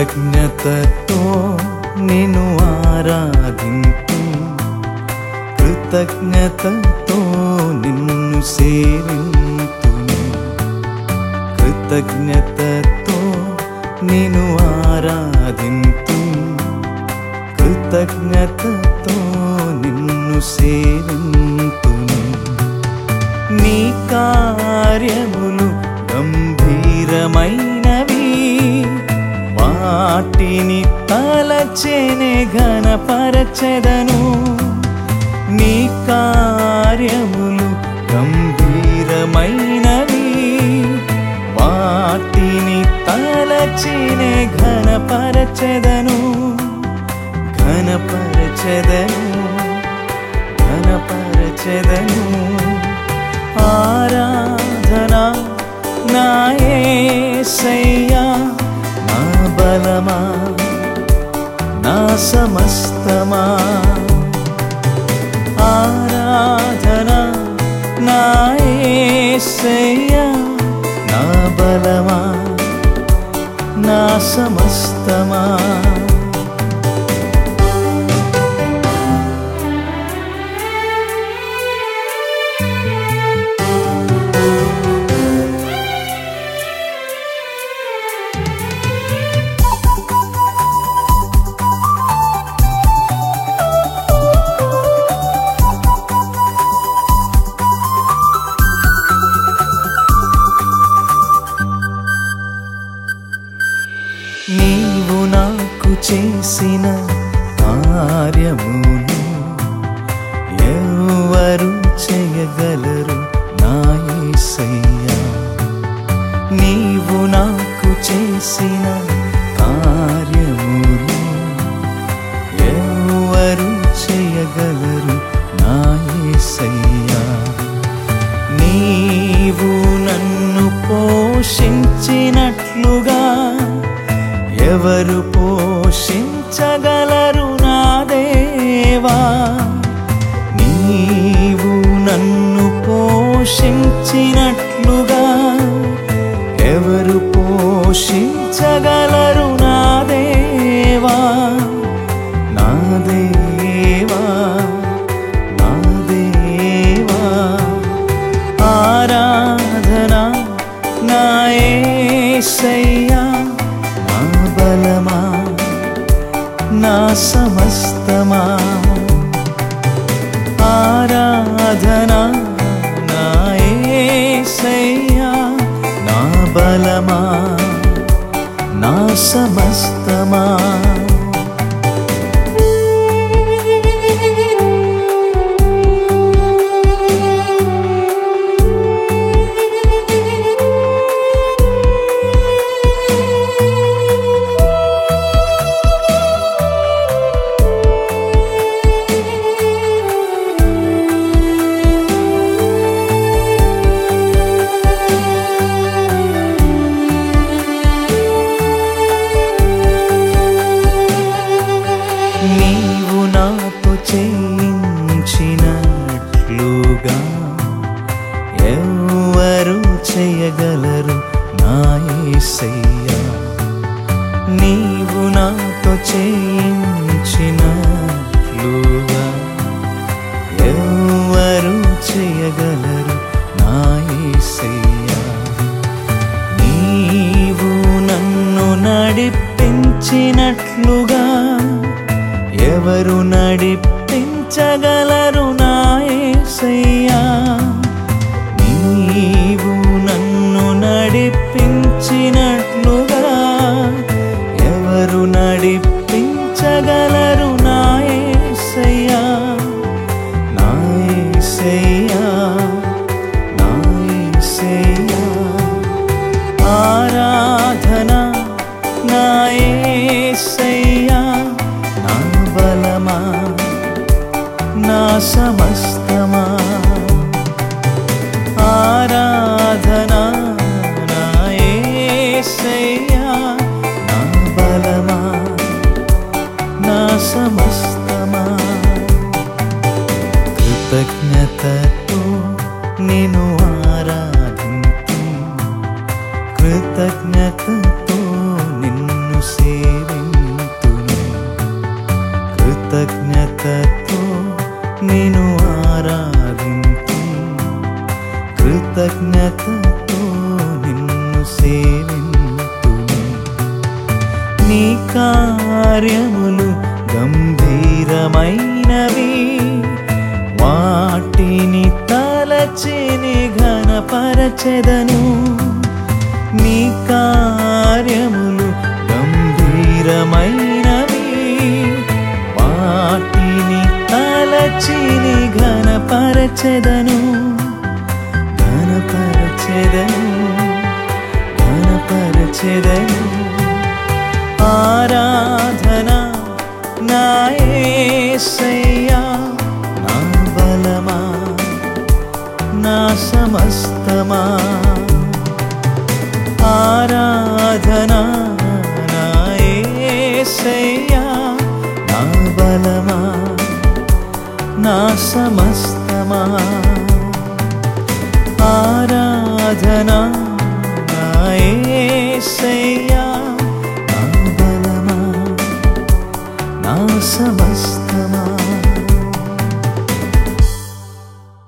కృతజ్ఞతతో నిన్ను ఆరాధింతు కృతజ్ఞతతో నిన్ను సేవింతును కృతజ్ఞతతో నిన్ను ఆరాధింతు కృతజ్ఞతతో నిన్ను సేవింతును నీ కార్యములు గంభీరమైనవి వాటిని తలచేనే ఘనపరచెదను నీ కార్యములు గంభీరమైనవి వాటిని తలచేనే ఘనపరచెదను ఘనపరచెదను ఘనపరచెదను ఆరాధన నాయసయ్యా నా బలమా నా సమస్తమా ఆరాధన నాయసయ్యా నా బలమా నా సమస్తమా నీవు నాకు చేసిన కార్యములు ఎవరు చేయగలరు నా యేసయ్యా నీవు నాకు చేసిన కార్యములు ఎవరు చేయగలరు నా యేసయ్యా నీవు నన్ను పోషించినట్లుగా ఎవరు పోషించగలరు నా దేవా నీవు నన్ను పోషించినట్లుగా ఎవరు పోషించగలరు నా దేవా నా దేవా నా దేవా ఆరాధన నా యేసయ్యా నా బలమా నా సమస్తమా ఆరాధన నా యేసయ్యా నా బలమా నా సమస్తమా నీవు నాతో చేయించినట్లుగా ఎవరు చేయగలరు నా యేసయ్యా నీవు నాతో చేయించినట్లుగా ఎవరు చేయగలరు నా యేసయ్యా నీవు నన్ను నడిపించినట్లుగా ఎవరు నడిపించగలరు నా యేసయ్యా నీవు నన్ను నడిపించినట్లుగా ఎవరు నడిపించగలరు నా యేసయ్యా నా యేసయ్యా నా యేసయ్యా ఆరాధన నా యేసయ్యా నా బలమా నా సమస్తమా ఆరాధన నా యేసయ్యా నా బలమా నా సమస్తమా కృతజ్ఞతతో నేను ఆరాధింతు కృతజ్ఞతతో నిన్ను సేవ కృతజ్ఞతతో నిన్ను సేవింతును నీ కార్యములు గంభీరమైనవి వాటిని తలచిని ఘనపరచెదను నీ కార్యములు గంభీరమైనవి వాటిని తలచిని ఘనపరచెదను ఘనపరచెదను ఘనపరచెదను ఆరాధన నా యేసయ్యా నా బలమా నా సమస్తమా ఆరాధన నా యేసయ్యా నా బలమా నా సమస్తమా ఆరాధన నా యేసయ్యా